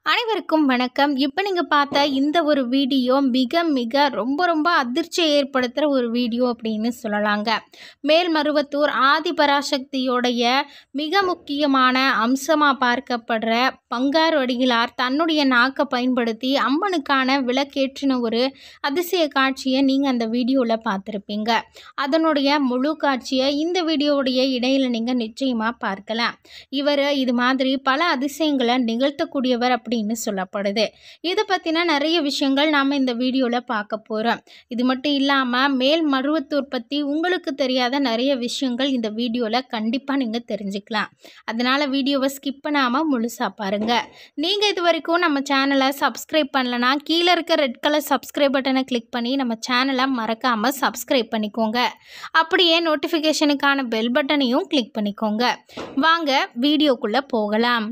அனைவருக்கும் வணக்கம் இப்போ நீங்கள் பார்த்த இந்த ஒரு வீடியோ மிக மிக ரொம்ப ரொம்ப அதிர்ச்சியை ஏற்படுத்துகிற ஒரு வீடியோ அப்படின்னு சொல்லலாங்க மேல்மருவத்தூர் ஆதிபராசக்தியோடைய மிக முக்கியமான அம்சமாக பார்க்கப்படுற பங்காரு அடிகளார் தன்னுடைய நாக்கை பயன்படுத்தி அம்மனுக்கான விளக்கேற்றின ஒரு அதிசய காட்சியை நீங்கள் அந்த வீடியோவில் பார்த்துருப்பீங்க அதனுடைய முழு காட்சியை இந்த வீடியோவுடைய இடையில் நீங்கள் நிச்சயமாக பார்க்கலாம் இவர் இது மாதிரி பல அதிசயங்களை நிகழ்த்தக்கூடியவர் அப்படின்னு சொல்லப்படுது இதை பற்றின நிறைய விஷயங்கள் நாம் இந்த வீடியோவில் பார்க்க போகிறோம் இது மட்டும் இல்லாமல் மேல் மருவத்தூர் பற்றி உங்களுக்கு தெரியாத நிறைய விஷயங்கள் இந்த வீடியோவில் கண்டிப்பாக நீங்கள் தெரிஞ்சுக்கலாம் அதனால் வீடியோவை ஸ்கிப் பண்ணாமல் முழுசாக பாருங்கள் நீங்கள் இது வரைக்கும் நம்ம சேனலை சப்ஸ்கிரைப் பண்ணலனா கீழே இருக்க ரெட் கலர் சப்ஸ்கிரைப் பட்டனை கிளிக் பண்ணி நம்ம சேனலை மறக்காமல் சப்ஸ்கிரைப் பண்ணிக்கோங்க அப்படியே நோட்டிஃபிகேஷனுக்கான பெல் பட்டனையும் கிளிக் பண்ணிக்கோங்க வாங்க வீடியோக்குள்ளே போகலாம்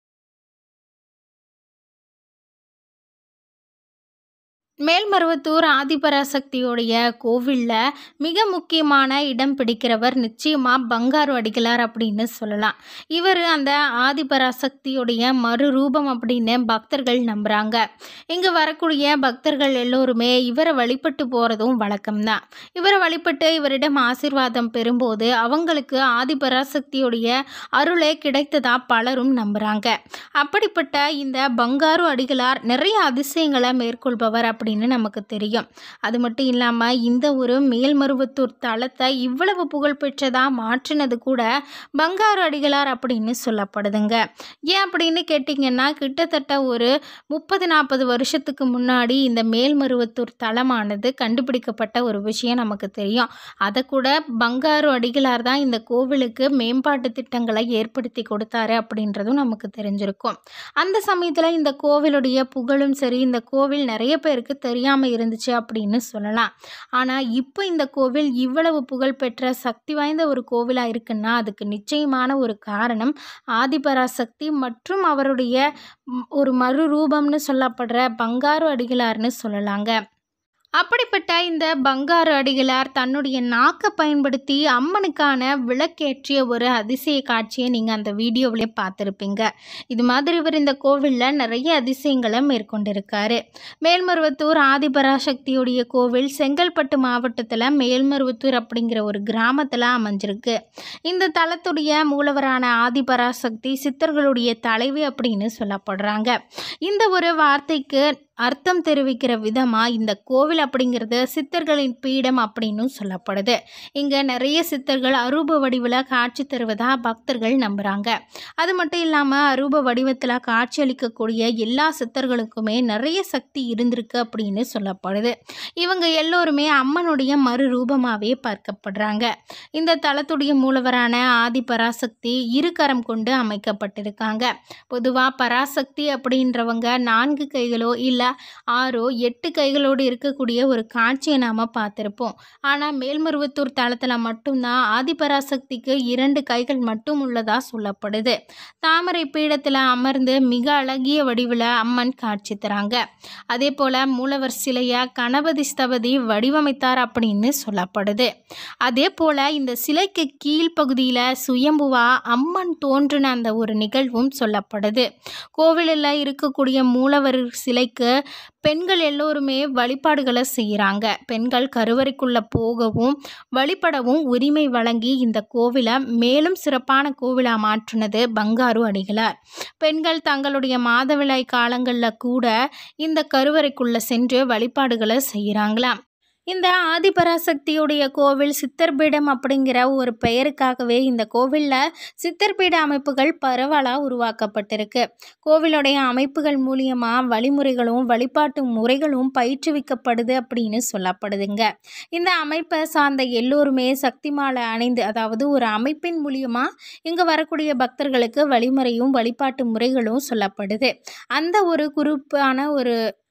மேல்மருவத்தூர் ஆதிபராசக்தியோடைய கோவிலில் மிக முக்கியமான இடம் பிடிக்கிறவர் நிச்சயமாக பங்காரு அடிகளார் அப்படின்னு சொல்லலாம் இவர் அந்த ஆதிபராசக்தியோடைய மறுரூபம் அப்படின்னு பக்தர்கள் நம்புகிறாங்க இங்கே வரக்கூடிய பக்தர்கள் எல்லோருமே இவரை வழிபட்டு போகிறதும் வழக்கம்தான் இவரை வழிபட்டு இவரிடம் ஆசீர்வாதம் பெறும்போது அவங்களுக்கு ஆதிபராசக்தியோடைய அருளே கிடைத்ததா பலரும் நம்புகிறாங்க அப்படிப்பட்ட இந்த பங்காரு அடிகளார் நிறைய அதிசயங்களை மேற்கொள்பவர் அப்படின்னு நமக்கு தெரியும் அது மட்டும் இல்லாமல் இந்த ஒரு மேல்மருவத்தூர் தலத்தை இவ்வளவு புகழ்பெற்றதாக மாற்றினது கூட பங்காரு அடிகளார் அப்படின்னு சொல்லப்படுதுங்க ஏன் அப்படின்னு கேட்டிங்கன்னா கிட்டத்தட்ட ஒரு முப்பது நாற்பது வருஷத்துக்கு முன்னாடி இந்த மேல்மருவத்தூர் தலமானது கண்டுபிடிக்கப்பட்ட ஒரு விஷயம் நமக்கு தெரியும் அதை கூட பங்காரு அடிகளார் தான் இந்த கோவிலுக்கு மேம்பாட்டு திட்டங்களை ஏற்படுத்தி கொடுத்தாரு அப்படின்றதும் நமக்கு தெரிஞ்சிருக்கும் அந்த சமயத்தில் இந்த கோவிலுடைய புகழும் சரி இந்த கோவில் நிறைய பேருக்கு தெரியாமல் இருந்துச்சு அப்படின்னு சொல்லலாம் ஆனால் இப்போ இந்த கோவில் இவ்வளவு புகழ்பெற்ற சக்தி வாய்ந்த ஒரு கோவிலாக இருக்குன்னா அதுக்கு நிச்சயமான ஒரு காரணம் ஆதிபராசக்தி மற்றும் அவருடைய ம், ஒரு மறுரூபம்னு சொல்லப்படுற பங்காரு அடிகளார்னு சொல்லலாங்க அப்படிப்பட்ட இந்த பங்காரு அடிகளார் தன்னுடைய நாக்கை பயன்படுத்தி அம்மனுக்கான விளக்கேற்றிய ஒரு அதிசய காட்சியை நீங்கள் அந்த வீடியோவிலே பார்த்துருப்பீங்க இது மாதிரி இவர் இந்த கோவிலில் நிறைய அதிசயங்களை மேற்கொண்டிருக்காரு மேல்மருவத்தூர் ஆதிபராசக்தியுடைய கோவில் செங்கல்பட்டு மாவட்டத்தில் மேல்மருவத்தூர் அப்படிங்கிற ஒரு கிராமத்தில் அமைஞ்சிருக்கு இந்த தலத்துடைய மூலவரான ஆதிபராசக்தி சித்தர்களுடைய தலைவி அப்படின்னு சொல்லப்படுறாங்க இந்த ஒரு வார்த்தைக்கு அர்த்தம் தெரிவிக்கிற விதமாக இந்த கோவில் அப்படிங்கிறது சித்தர்களின் பீடம் அப்படின்னும் சொல்லப்படுது இங்கே நிறைய சித்தர்கள் அரூப வடிவில் காட்சி தருவதா பக்தர்கள் நம்புகிறாங்க அது மட்டும் இல்லாமல் அரூப வடிவத்தில் காட்சியளிக்கக்கூடிய எல்லா சித்தர்களுக்குமே நிறைய சக்தி இருந்திருக்கு அப்படின்னு சொல்லப்படுது இவங்க எல்லோருமே அம்மனுடைய மறுரூபமாகவே பார்க்கப்படுறாங்க இந்த தலத்துடைய மூலவரான ஆதி பராசக்தி இருகரம் கொண்டு அமைக்கப்பட்டிருக்காங்க பொதுவாக பராசக்தி அப்படின்றவங்க நான்கு கைகளோ இல்லை ஆறோ எட்டு கைகளோடு இருக்கக்கூடிய ஒரு காட்சியை நாம் பார்த்துருப்போம் ஆனால் மேல்மருவத்தூர் தளத்தில் மட்டும்தான் ஆதிபராசக்திக்கு இரண்டு கைகள் மட்டும் உள்ளதாக சொல்லப்படுது தாமரை பீடத்தில் அமர்ந்து மிக அழகிய வடிவில் அம்மன் காட்சி தராங்க அதே போல் மூலவர் சிலையை கணபதி ஸ்தபதி வடிவமைத்தார் அப்படின்னு சொல்லப்படுது அதே போல் இந்த சிலைக்கு கீழ்ப்பகுதியில் சுயம்புவா அம்மன் தோன்றின அந்த ஒரு நிகழ்வும் சொல்லப்படுது கோவிலில் இருக்கக்கூடிய மூலவர் சிலைக்கு பெண்கள் எல்லோருமே வழிபாடுகளை செய்கிறாங்க பெண்கள் கருவறைக்குள்ளே போகவும் வழிபடவும் உரிமை வழங்கி இந்த கோவிலை மேலும் சிறப்பான கோவிலாக மாற்றினது பங்காரு அடிகளார் பெண்கள் தங்களுடைய மாதவிடாய் காலங்களில் கூட இந்த கருவறைக்குள்ளே சென்று வழிபாடுகளை செய்கிறாங்களாம் இந்த ஆதிபராசக்தியுடைய கோவில் சித்தர்பீடம் அப்படிங்கிற ஒரு பெயருக்காகவே இந்த கோவிலில் சித்தர்பீட அமைப்புகள் பரவலாக உருவாக்கப்பட்டிருக்கு கோவிலுடைய அமைப்புகள் மூலியமாக வழிமுறைகளும் வழிபாட்டு முறைகளும் பயிற்றுவிக்கப்படுது அப்படின்னு சொல்லப்படுதுங்க இந்த அமைப்பை சார்ந்த எல்லோருமே சக்தி மாலை அணிந்து அதாவது ஒரு அமைப்பின் மூலியமாக இங்கே வரக்கூடிய பக்தர்களுக்கு வழிமுறையும் வழிபாட்டு முறைகளும் சொல்லப்படுது அந்த ஒரு குறிப்பான ஒரு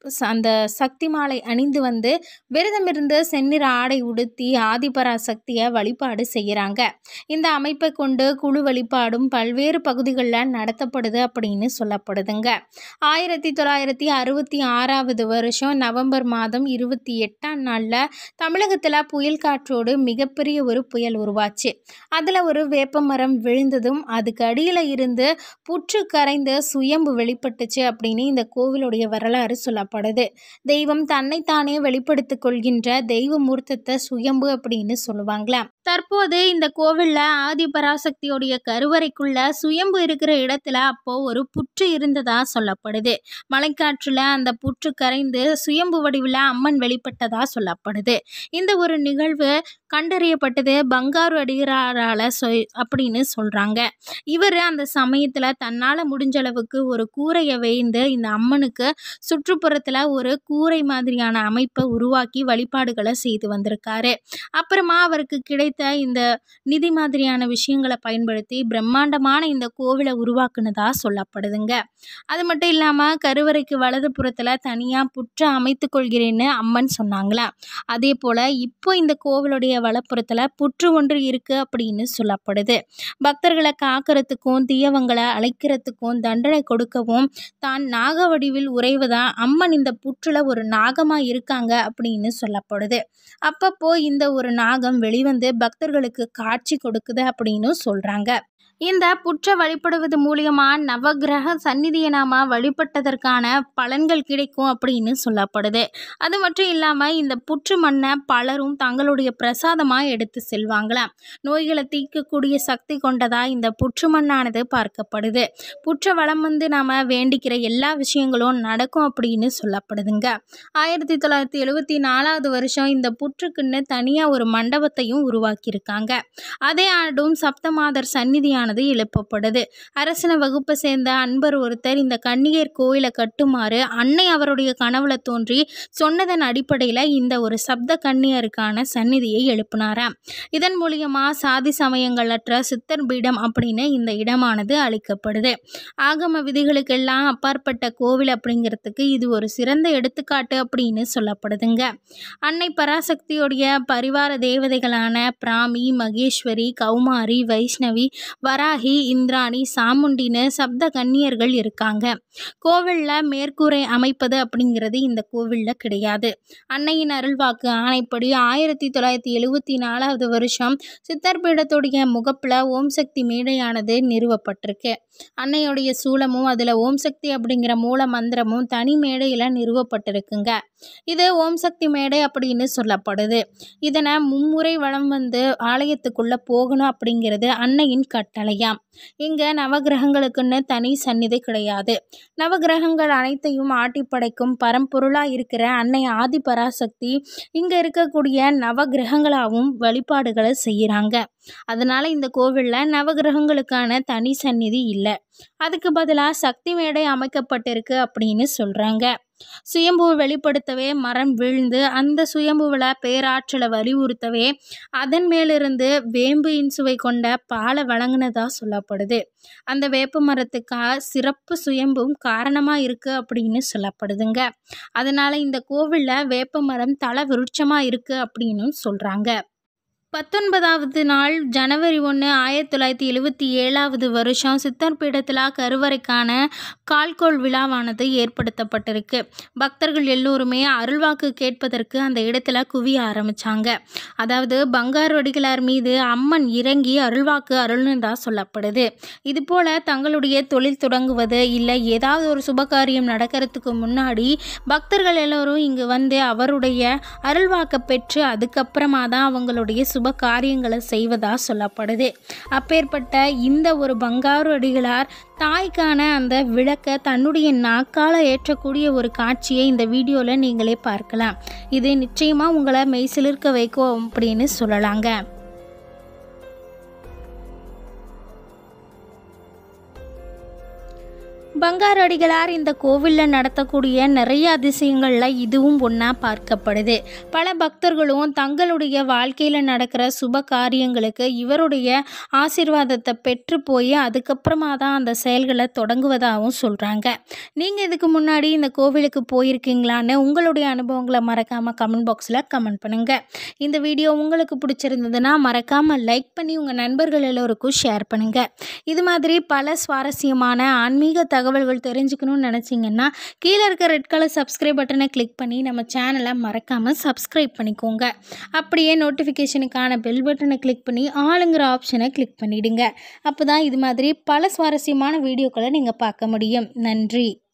ச- அந்த சக்தி மாலை அணிந்து வந்து விரதமிருந்து செந்நிற ஆடை உடுத்தி ஆதிபராசக்தியை வழிபாடு செய்கிறாங்க இந்த அமைப்பை கொண்டு குழு வழிபாடும் பல்வேறு பகுதிகளில் நடத்தப்படுது அப்படின்னு சொல்லப்படுதுங்க ஆயிரத்தி தொள்ளாயிரத்தி அறுபத்தி ஆறாவது வருஷம் நவம்பர் மாதம் இருபத்தி எட்டாம் நாளில் தமிழகத்தில் புயல் காற்றோடு மிகப்பெரிய ஒரு புயல் உருவாச்சு அதில் ஒரு வேப்பமரம் விழுந்ததும் அதுக்கு அடியில் இருந்து புற்று கரைந்து சுயம்பு வெளிப்பட்டுச்சு அப்படின்னு இந்த கோவிலுடைய வரலாறு சொல்லப்படுது தெய்வம் தன்னைத்தானே வெளிப்படுத்திக் கொள்கின்ற தெய்வ மூர்த்தத்தை சுயம்பு அப்படின்னு சொல்லுவாங்களாம் தற்போது இந்த கோவிலில் ஆதிபராசக்தியோடைய கருவறைக்குள்ள சுயம்பு இருக்கிற இடத்துல அப்போ ஒரு புற்று இருந்ததா சொல்லப்படுது மழைக்காற்றுல அந்த புற்று கரைந்து சுயம்பு வடிவில் அம்மன் வெளிப்பட்டதா சொல்லப்படுது இந்த ஒரு நிகழ்வு கண்டறியப்பட்டது பங்காரு அடிகளாரால சொ அப்படின்னு சொல்கிறாங்க இவர் அந்த சமயத்தில் தன்னால் முடிஞ்ச அளவுக்கு ஒரு கூரையை வேய்ந்து இந்த அம்மனுக்கு சுற்றுப்புறத்தில் ஒரு கூரை மாதிரியான அமைப்பை உருவாக்கி வழிபாடுகளை செய்து வந்திருக்காரு அப்புறமா அவருக்கு கிடைத்த இந்த நிதி மாதிரியான விஷயங்களை பயன்படுத்தி பிரம்மாண்டமான இந்த கோவிலை உருவாக்குனதா சொல்லப்படுதுங்க அது மட்டும் இல்லாமல் கருவறைக்கு வலது புறத்தில் தனியாக புற்று அமைத்து கொள்கிறேன்னு அம்மன் சொன்னாங்களா அதே போல் இப்போ இந்த கோவிலுடைய வலப்புறத்தில் புற்று ஒன்று இருக்குது அப்படின்னு சொல்லப்படுது பக்தர்களை காக்கிறதுக்கும் தீயவங்களை அழைக்கிறதுக்கும் தண்டனை கொடுக்கவும் தான் நாக வடிவில் உறைவதா அம்மன் இந்த புற்றுல ஒரு நாகமாக இருக்காங்க அப்படின்னு சொல்லப்படுது அப்பப்போ இந்த ஒரு நாகம் வெளிவந்து பக்தர்களுக்கு காட்சி கொடுக்குது அப்படின்னு சொல்கிறாங்க இந்த புற்றை வழிபடுவது மூலியமா நவக்கிரக சந்நிதியை நாம வழிபட்டதற்கான பலன்கள் கிடைக்கும் அப்படின்னு சொல்லப்படுது அது மட்டும் இல்லாமல் இந்த புற்று மண்ணை பலரும் தங்களுடைய பிரசாதமாக எடுத்து செல்வாங்களாம் நோய்களை தீர்க்கக்கூடிய சக்தி கொண்டதா இந்த புற்று மண்ணானது பார்க்கப்படுது புற்ற வளம் வந்து நாம் வேண்டிக்கிற எல்லா விஷயங்களும் நடக்கும் அப்படின்னு சொல்லப்படுதுங்க ஆயிரத்தி தொள்ளாயிரத்தி எழுவத்தி நாலாவது வருஷம் இந்த புற்றுக்குன்னு தனியாக ஒரு மண்டபத்தையும் உருவாக்கியிருக்காங்க அதே ஆண்டும் சப்தமாதர் சந்நிதியானது எழுப்பப்படுது அரசன வகுப்பை சேர்ந்த அன்பர் ஒருத்தர் இந்த கன்னியர் கோயிலை கட்டுமாறு அன்னை அவருடைய கனவுல தோன்றி சொன்னதன் அடிப்படையில் இந்த ஒரு சப்த கன்னியருக்கான சந்நிதியை எழுப்பினாராம் இதன் மூலியமா சாதி சமயங்களற்ற சித்தர் பீடம் அப்படின்னு இந்த இடமானது அளிக்கப்படுது ஆகம விதிகளுக்கெல்லாம் அப்பாற்பட்ட கோவில் அப்படிங்கிறதுக்கு இது ஒரு சிறந்த எடுத்துக்காட்டு அப்படின்னு சொல்லப்படுதுங்க அன்னை பராசக்தியுடைய பரிவார தேவதைகளான பிராமி மகேஸ்வரி கௌமாரி வைஷ்ணவி வராகி இந்திராணி சாமுண்டின்னு சப்த கன்னியர்கள் இருக்காங்க கோவிலில் மேற்கூரை அமைப்பது அப்படிங்கிறது இந்த கோவிலில் கிடையாது அன்னையின் அருள்வாக்கு ஆணைப்படி ஆயிரத்தி தொள்ளாயிரத்தி எழுவத்தி நாலாவது வருஷம் சித்தர் பீடத்துடைய முகப்பில் ஓம் சக்தி மேடையானது நிறுவப்பட்டிருக்கு அன்னையுடைய சூலமும் அதில் ஓம் சக்தி அப்படிங்கிற மூல மந்திரமும் தனி மேடையில் நிறுவப்பட்டிருக்குங்க இது ஓம் சக்தி மேடை அப்படின்னு சொல்லப்படுது இதனை மும்முறை வளம் வந்து ஆலயத்துக்குள்ளே போகணும் அப்படிங்கிறது அன்னையின் கட்டளையாம் இங்கே நவகிரகங்களுக்குன்னு தனி சந்நிதி கிடையாது நவகிரகங்கள் அனைத்தையும் ஆட்டி படைக்கும் பரம்பொருளாக இருக்கிற அன்னை ஆதி பராசக்தி இங்கே இருக்கக்கூடிய நவகிரகங்களாகவும் வழிபாடுகளை செய்கிறாங்க அதனால் இந்த கோவிலில் நவகிரகங்களுக்கான தனி சந்நிதி இல்லை அதுக்கு பதிலாக சக்தி மேடை அமைக்கப்பட்டிருக்கு அப்படின்னு சொல்கிறாங்க சுயம்புவை வெளிப்படுத்தவே மரம் விழுந்து அந்த சுயம்புவில் பேராற்றலை வலியுறுத்தவே அதன் மேலிருந்து வேம்பு இன்சுவை கொண்ட பாலை வழங்கினதா சொல்லப்படுது அந்த வேப்ப மரத்துக்கா சிறப்பு சுயம்பும் காரணமாக இருக்குது அப்படின்னு சொல்லப்படுதுங்க அதனால் இந்த கோவிலில் வேப்ப மரம் தல விருட்சமாக இருக்குது அப்படின்னு சொல்கிறாங்க பத்தொன்பதாவது நாள் ஜனவரி ஒன்று ஆயிரத்தி தொள்ளாயிரத்தி எழுவத்தி ஏழாவது வருஷம் சித்தர் பீடத்தில் கருவறைக்கான கால்கோள் விழாவானது ஏற்படுத்தப்பட்டிருக்கு பக்தர்கள் எல்லோருமே அருள்வாக்கு கேட்பதற்கு அந்த இடத்துல குவிய ஆரம்பித்தாங்க அதாவது பங்காரு அடிகளார் மீது அம்மன் இறங்கி அருள்வாக்கு அருள்னதா சொல்லப்படுது இதுபோல் தங்களுடைய தொழில் தொடங்குவது இல்லை ஏதாவது ஒரு சுபகாரியம் நடக்கிறதுக்கு முன்னாடி பக்தர்கள் எல்லோரும் இங்கு வந்து அவருடைய அருள்வாக்கை பெற்று அதுக்கப்புறமா தான் அவங்களுடைய சுப காரியங்களை செய்வதா சொல்லப்படுது அப்பேற்பட்ட இந்த ஒரு பங்காரு அடிகளார் தாய்க்கான அந்த விளக்கை தன்னுடைய நாக்கால ஏற்றக்கூடிய ஒரு காட்சியை இந்த வீடியோவில் நீங்களே பார்க்கலாம் இது நிச்சயமாக உங்களை மெய்சிலிருக்க வைக்கும் அப்படின்னு சொல்லலாங்க பங்காரு அடிகளார் இந்த கோவிலில் நடத்தக்கூடிய நிறைய அதிசயங்களில் இதுவும் ஒன்றா பார்க்கப்படுது பல பக்தர்களும் தங்களுடைய வாழ்க்கையில் நடக்கிற சுப காரியங்களுக்கு இவருடைய ஆசீர்வாதத்தை பெற்று போய் அதுக்கப்புறமா தான் அந்த செயல்களை தொடங்குவதாகவும் சொல்கிறாங்க நீங்கள் இதுக்கு முன்னாடி இந்த கோவிலுக்கு போயிருக்கீங்களான்னு உங்களுடைய அனுபவங்களை மறக்காமல் கமெண்ட் பாக்ஸில் கமெண்ட் பண்ணுங்கள் இந்த வீடியோ உங்களுக்கு பிடிச்சிருந்ததுன்னா மறக்காமல் லைக் பண்ணி உங்கள் நண்பர்கள் எல்லோருக்கும் ஷேர் பண்ணுங்கள் இது மாதிரி பல சுவாரஸ்யமான ஆன்மீக தகவல்கள் தெரிஞ்சுக்கணும்னு நினச்சிங்கன்னா கீழே இருக்க ரெட் கலர் சப்ஸ்கிரைப் பட்டனை கிளிக் பண்ணி நம்ம சேனலை மறக்காமல் சப்ஸ்கிரைப் பண்ணிக்கோங்க அப்படியே நோட்டிஃபிகேஷனுக்கான பெல் பட்டனை கிளிக் பண்ணி ஆளுங்கிற ஆப்ஷனை கிளிக் பண்ணிவிடுங்க அப்போ தான் இது மாதிரி பல சுவாரஸ்யமான வீடியோக்களை நீங்கள் பார்க்க முடியும் நன்றி